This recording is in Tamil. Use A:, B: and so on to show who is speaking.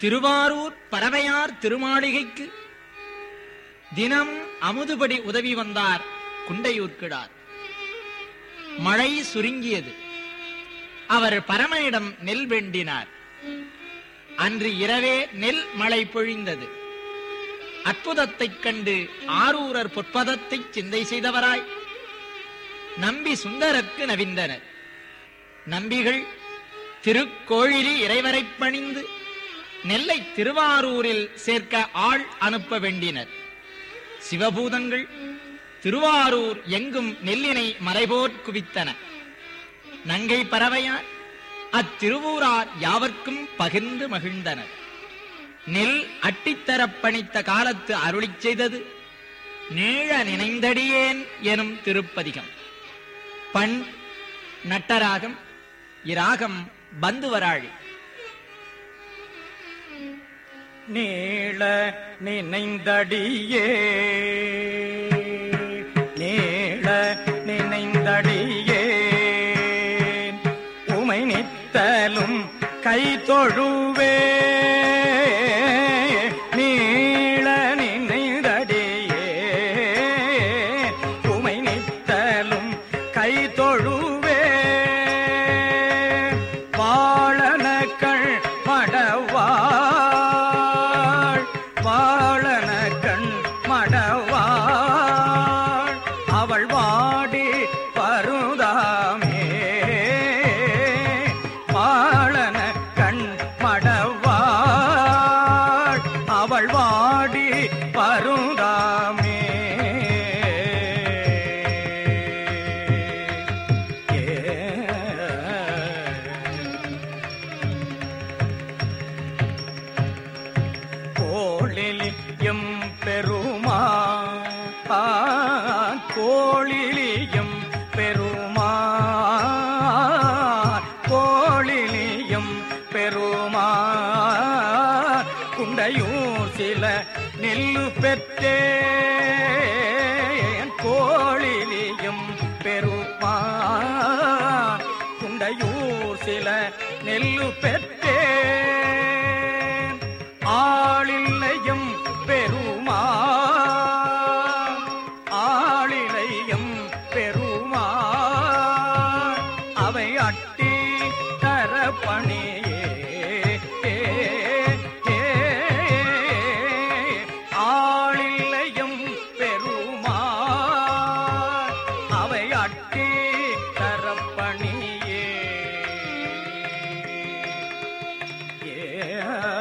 A: திருவாரூர் பறவையார் திருமாளிகைக்கு தினம் அமுதுபடி உதவி வந்தார் குண்டையூர்க்கிடார் மழை சுருங்கியது அவர் பரமனிடம் நெல் வேண்டினார் அன்று இரவே நெல் மழை பொழிந்தது அற்புதத்தைக் கண்டு ஆரூரர் பொற்பதத்தை சிந்தை செய்தவராய் நம்பி சுந்தரக்கு நவிந்தனர் நம்பிகள் திருக்கோழிலி இறைவரைப் பணிந்து நெல்லை திருவாரூரில் சேர்க்க ஆள் அனுப்ப வேண்டினர் சிவபூதங்கள் திருவாரூர் எங்கும் நெல்லினை மறைபோற் குவித்தன நங்கை பறவையார் அத்திருவூரார் யாவர்க்கும் பகிர்ந்து மகிழ்ந்தனர் நெல் அட்டித்தரப் பணித்த காலத்து அருளிச் செய்தது நீழ நினைந்தடியேன் எனும் திருப்பதிகம் பண் நட்டராகம் இராகம் பந்துவராழி
B: நீள நினைந்தடியே நீள நினைந்தடியே உமை நித்தலும் கை தொழுவே நீள நினைந்தடியே உமை நித்தலும் கை தொழுவே வாழனக்கள் மடவாள் வாழனக்கண் மடவாள் அவள் வாடி பருதாமே வாழன கண் மடவாள் அவள் வாடி பருதாமே ஏ கோளில் எம் பெருமா கோளிலியம் பெருமா கோளிலியம் பெருமா குண்டையூர் சில நெல்லு பெற்றே கோளிலியம் பெருமா குண்டையூர் சில நெல்லு பெற்றே ஆளில்லையும் பெருமா ஆளிலையும் பெருமா அவை அட்டி தர பணியே ஆளில்லையும் பெருமா அவை அட்டி தரப்பணியே ஏ